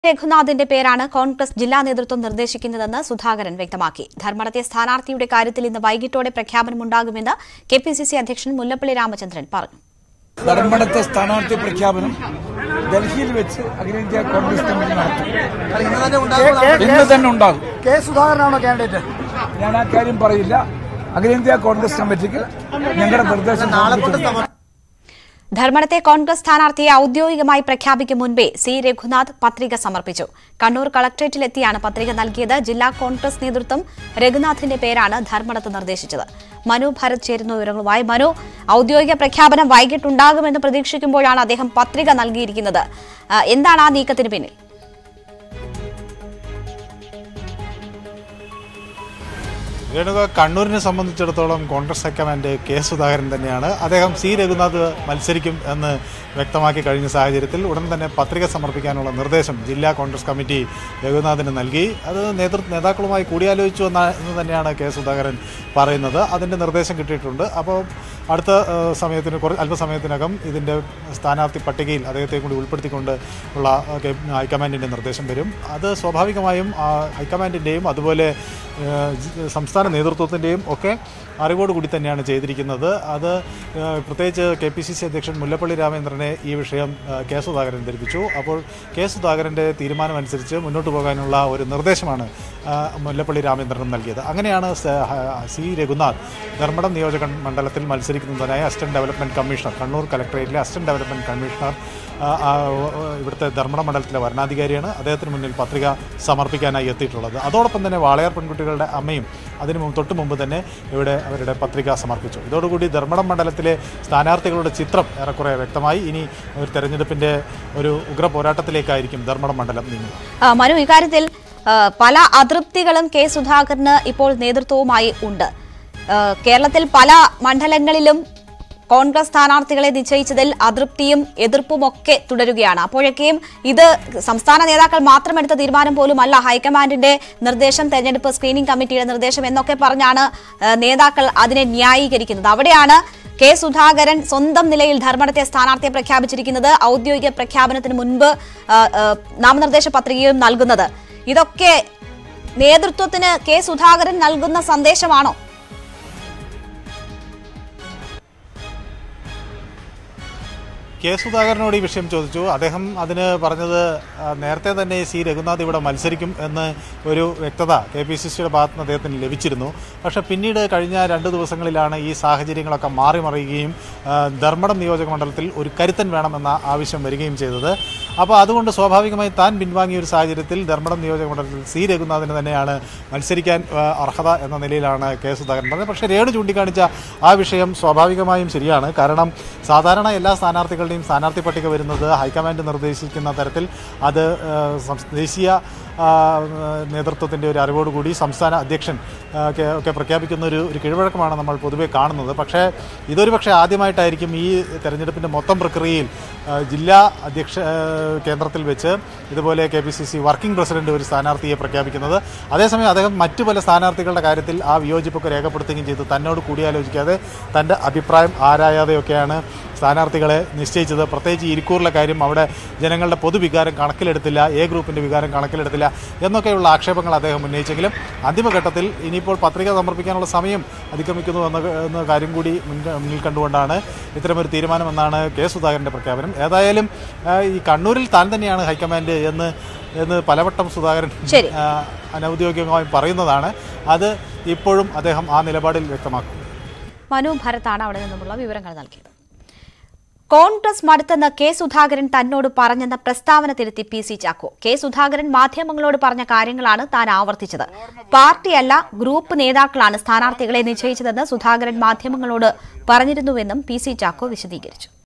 രഘുനാഥിന്റെ പേരാണ് കോൺഗ്രസ് ജില്ലാ നേതൃത്വം നിർദ്ദേശിക്കുന്നതെന്ന് സുധാകരൻ വ്യക്തമാക്കി ധർമ്മടത്തെ സ്ഥാനാർത്ഥിയുടെ കാര്യത്തിൽ ഇന്ന് വൈകിട്ടോടെ പ്രഖ്യാപനമുണ്ടാകുമെന്ന് കെ പി സി സി അധ്യക്ഷൻ മുല്ലപ്പള്ളി രാമചന്ദ്രൻ പറഞ്ഞു ധർമ്മടത്തെ സ്ഥാനാർത്ഥി പ്രഖ്യാപനം ഡൽഹിയിൽ വെച്ച് അഖിലേന്ത്യാ കോൺഗ്രസ് കമ്മിറ്റി നടത്തും അത് ഇന്ന് തന്നെ ഉണ്ടാകുമെന്നാണ് ഇന്ന് തന്നെ ഉണ്ടാകും കെ സുധാകരനാണോ കാൻഡിഡേറ്റ് ഞാൻ ആ കാര്യം പറയില്ല അഖിലേന്ത്യാ കോൺഗ്രസ് കമ്മിറ്റിക്ക് ഞങ്ങളുടെ നിർദ്ദേശം നാളെ കൊണ്ട് സമർപ്പിച്ചിട്ടുണ്ട്. സമർ- ധർമ്മടത്തെ കോൺഗ്രസ് സ്ഥാനാർത്ഥിയെ ഔദ്യോഗികമായി പ്രഖ്യാപിക്കും മുൻപേ സി രഘുനാഥ് പത്രിക സമർപ്പിച്ചു കണ്ണൂർ കളക്ടറേറ്റിലെത്തിയാണ് പത്രിക നൽകിയത് ജില്ലാ കോൺഗ്രസ് നേതൃത്വം രഘുനാഥിന്റെ പേരാണ് ധർമ്മടത്ത് നിർദ്ദേശിച്ചത് മനു ഭരത് ചേരുന്ന വിവരങ്ങളുമായി മനു ഔദ്യോഗിക പ്രഖ്യാപനം വൈകിട്ടുണ്ടാകുമെന്ന് പ്രതീക്ഷിക്കുമ്പോഴാണ് അദ്ദേഹം പത്രിക നൽകിയിരിക്കുന്നത് ആ, എന്താണ് ആ നീക്കത്തിന് പിന്നിൽ രേണുക കണ്ണൂരിനെ സംബന്ധിച്ചിടത്തോളം കോൺഗ്രസ് ഹൈക്കമാൻഡ് കെ സുധാകരൻ തന്നെയാണ് അദ്ദേഹം സി രഘുനാഥ് മത്സരിക്കും എന്ന് വ്യക്തമാക്കി കഴിഞ്ഞ സാഹചര്യത്തിൽ ഉടൻ തന്നെ പത്രിക സമർപ്പിക്കാനുള്ള നിർദ്ദേശം ജില്ലാ കോൺഗ്രസ് കമ്മിറ്റി രഘുനാഥിന് നൽകി അത് നേതൃ നേതാക്കളുമായി കൂടിയാലോചിച്ചു എന്ന എന്ന് തന്നെയാണ് കെ സുധാകരൻ പറയുന്നത് അതിൻ്റെ നിർദ്ദേശം കിട്ടിയിട്ടുണ്ട് അപ്പോൾ അടുത്ത ഏഹ്, സമയത്തിന് കുറ അല്പസമയത്തിനകം ഇതിൻ്റെ സ്ഥാനാർത്ഥി പട്ടികയിൽ അദ്ദേഹത്തെ കൂടി ഉൾപ്പെടുത്തിക്കൊണ്ട് ഉള്ള ഏഹ്, കെ- ഹൈക്കമാൻഡിൻ്റെ നിർദ്ദേശം വരും അത് സ്വാഭാവികമായും ആ, ഹൈക്കമാൻഡിൻ്റെയും അതുപോലെ ഏഹ്, ജി- സംസ്ഥാന നേതൃത്വത്തിൻ്റെയും ഒക്കെ അറിവോടുകൂടി തന്നെയാണ് ചെയ്തിരിക്കുന്നത് അത് ഏഹ്, പ്രത്യേകിച്ച് കെ പി സി സി അധ്യക്ഷൻ മുല്ലപ്പള്ളി രാമചന്ദ്രനെ ഈ വിഷയം ഏഹ്, കെ സുധാകരൻ ധരിപ്പിച്ചു അപ്പോൾ കെ സുധാകരൻ്റെ തീരുമാനമനുസരിച്ച് മുന്നോട്ട് പോകാനുള്ള ഒരു നിർദ്ദേശമാണ് ആ, മുല്ലപ്പള്ളി രാമചന്ദ്രൻ നൽകിയത് അങ്ങനെയാണ് സ- ഹ- സി രഘുനാഥ് ധർമ്മടം നിയോജക മണ്ഡലത്തിൽ മത്സരിക്കുന്നതിനായി അസിസ്റ്റന്റ് ഡെവലപ്മെന്റ് കമ്മീഷണർ കണ്ണൂർ കലക്ടറേറ്റിലെ അസിസ്റ്റന്റ് ഡെവലപ്മെന്റ് കമ്മീഷണർ ആ, ആ, ഇവിടുത്തെ ധർമ്മടം മണ്ഡലത്തിലെ വരണാധികാരിയാണ് അദ്ദേഹത്തിന് മുന്നിൽ പത്രിക സമർപ്പിക്കാനായി എത്തിയിട്ടുള്ളത് അതോടൊപ്പം തന്നെ വാളയാർ പെൺകുട്ടികളുടെ അമ്മയും അതിനു മുമ്പ് തൊട്ട് മുമ്പ് തന്നെ ഇവിടെ അവരുടെ പത്രിക സമർപ്പിച്ചു ഇതോടുകൂടി ധർമ്മടം മണ്ഡലത്തിലെ സ്ഥാനാർത്ഥികളുടെ ചിത്രം ഏറെക്കുറെ വ്യക്തമായി ഇനി ഒരു തെരഞ്ഞെടുപ്പിന്റെ ഒരു ഉഗ്ര പോരാട്ടത്തിലേക്കായിരിക്കും ധർമ്മടം മണ്ഡലം നീങ്ങുക ആ, മനു ഇക്കാര്യത്തിൽ ആ, പല അതൃപ്തികളും കെ സുധാകരന് ഇപ്പോൾ നേതൃത്വവുമായി ഉണ്ട് ആ, കേരളത്തിൽ പല മണ്ഡലങ്ങളിലും കോൺഗ്രസ് സ്ഥാനാർത്ഥികളെ നിശ്ചയിച്ചതിൽ അതൃപ്തിയും എതിർപ്പും ഒക്കെ തുടരുകയാണ് അപ്പോഴൊക്കെയും ഇത് സംസ്ഥാന നേതാക്കൾ മാത്രം എടുത്ത തീരുമാനം പോലുമല്ല ഹൈക്കമാൻഡിന്റെ നിർദ്ദേശം തെരഞ്ഞെടുപ്പ് സ്ക്രീനിംഗ് കമ്മിറ്റിയുടെ നിർദ്ദേശം എന്നൊക്കെ പറഞ്ഞാണ് ആ, നേതാക്കൾ അതിനെ ന്യായീകരിക്കുന്നത് അവിടെയാണ് കെ സുധാകരൻ സ്വന്തം നിലയിൽ ധർമ്മടത്തെ സ്ഥാനാർത്ഥിയെ പ്രഖ്യാപിച്ചിരിക്കുന്നത് ഔദ്യോഗിക പ്രഖ്യാപനത്തിന് മുൻപ് ആ, ആ, നാമനിർദ്ദേശ പത്രികയും നൽകുന്നത് ഇതൊക്കെ നേതൃത്വത്തിന് കെ സുധാകരൻ നൽകുന്ന സന്ദേശമാണോ കെ സുധാകരനോട് ഈ വിഷയം ചോദിച്ചു അദ്ദേഹം അതിന് പറഞ്ഞത് ആ, നേരത്തെ തന്നെ സി രഘുനാഥ് ഇവിടെ മത്സരിക്കും എന്ന് ഒരു വ്യക്തത കെ പി സി സിയുടെ ഭാഗത്ത് നിന്ന് അദ്ദേഹത്തിന് ലഭിച്ചിരുന്നു പക്ഷേ പിന്നീട് കഴിഞ്ഞ രണ്ട് ദിവസങ്ങളിലാണ് ഈ സാഹചര്യങ്ങളൊക്കെ മാറി മറിയുകയും ആ, ധർമ്മടം നിയോജക മണ്ഡലത്തിൽ ഒരു കരുത്തൻ വേണമെന്ന ആവശ്യം വരികയും ചെയ്തത് അപ്പോൾ അതുകൊണ്ട് സ്വാഭാവികമായി താൻ പിൻവാങ്ങിയ ഒരു സാഹചര്യത്തിൽ ധർമ്മടം നിയോജക മണ്ഡലത്തിൽ സി രഘുനാഥിന് തന്നെയാണ് മത്സരിക്കാൻ ആ, അർഹത എന്ന നിലയിലാണ് കെ സുധാകരൻ പറഞ്ഞത് പക്ഷേ രേണു ചൂണ്ടിക്കാണിച്ച ആ വിഷയം സ്വാഭാവികമായും ശരിയാണ് കാരണം സാധാരണ എല്ലാ സ്ഥാനാർത്ഥികളുടെയും സ്ഥാനാർത്ഥി പട്ടിക വരുന്നത് ഹൈക്കമാൻഡ് നിർദ്ദേശിക്കുന്ന തരത്തിൽ അത് ആ, സംസ്- ദേശീയ ആ, നേതൃത്വത്തിൻ്റെ ഒരു അറിവോടുകൂടി സംസ്ഥാന അധ്യക്ഷൻ ആ, ഒക്കെ ഒക്കെ പ്രഖ്യാപിക്കുന്ന ഒരു ഒരു കീഴ്വഴക്കമാണ് നമ്മൾ പൊതുവെ കാണുന്നത് പക്ഷേ ഇതൊരു പക്ഷേ ആദ്യമായിട്ടായിരിക്കും ഈ തെരഞ്ഞെടുപ്പിൻ്റെ മൊത്തം പ്രക്രിയയിൽ ആ, ജില്ലാ അധ്യക്ഷ ആ, കേന്ദ്രത്തിൽ വെച്ച് ഇതുപോലെ K P C C working president ഒരു സ്ഥാനാർത്ഥിയെ പ്രഖ്യാപിക്കുന്നത് അതേസമയം അദ്ദേഹം മറ്റു പല സ്ഥാനാർത്ഥികളുടെ കാര്യത്തിൽ ആ വിയോജിപ്പൊക്കെ രേഖപ്പെടുത്തുകയും ചെയ്തു തന്നോട് കൂടിയാലോചിക്കാതെ തൻ്റെ അഭിപ്രായം ആരായാതെയൊക്കെയാണ് സ്ഥാനാർത്ഥികളെ നിശ്ചയിച്ചത് പ്രത്യേകിച്ച് ഇരിക്കൂറിലെ കാര്യം അവിടെ ജനങ്ങളുടെ പൊതുവികാരം കണക്കിലെടുത്തില്ല എ ഗ്രൂപ്പിൻ്റെ വികാരം കണക്കിലെടുത്തില്ല എന്നൊക്കെയുള്ള ആക്ഷേപങ്ങൾ അദ്ദേഹം ഉന്നയിച്ചെങ്കിലും അന്തിമഘട്ടത്തിൽ ഇനിയിപ്പോൾ പത്രിക സമർപ്പിക്കാനുള്ള സമയം അതിക്രമിക്കുന്നു എന്ന എന്ന കാര്യം കൂടി മുൻക- മുന്നിൽ കണ്ടുകൊണ്ടാണ് ഇത്തരമൊരു തീരുമാനമെന്നാണ് കെ സുധാകരൻ്റെ പ്രഖ്യാപനം ഏതായാലും ആ, ഈ കണ്ണൂരിൽ താൻ തന്നെയാണ് ഹൈക്കമാൻഡ് എന്ന് എന്ന് പലവട്ടം സുധാകരൻ ശരി. ആ, അനൗദ്യോഗികമായി പറയുന്നതാണ് അത് ഇപ്പോഴും അദ്ദേഹം ആ നിലപാടിൽ വ്യക്തമാക്കും മനു ഭരത്താണ് അവിടെ നിന്നുമുള്ള വിവരങ്ങൾ നൽകിയത് കോൺഗ്രസ് മടുത്തെന്ന് കെ സുധാകരൻ തന്നോട് പറഞ്ഞെന്ന പ്രസ്താവന തിരുത്തി P C Chacko K Sudhakaran മാധ്യമങ്ങളോട് പറഞ്ഞ കാര്യങ്ങളാണ് താൻ ആവർത്തിച്ചത് പാർട്ടിയല്ല ഗ്രൂപ്പ് നേതാക്കളാണ് സ്ഥാനാർത്ഥികളെ നിശ്ചയിച്ചതെന്ന് സുധാകരൻ മാധ്യമങ്ങളോട് പറഞ്ഞിരുന്നുവെന്നും പി സി ചാക്കോ വിശദീകരിച്ചു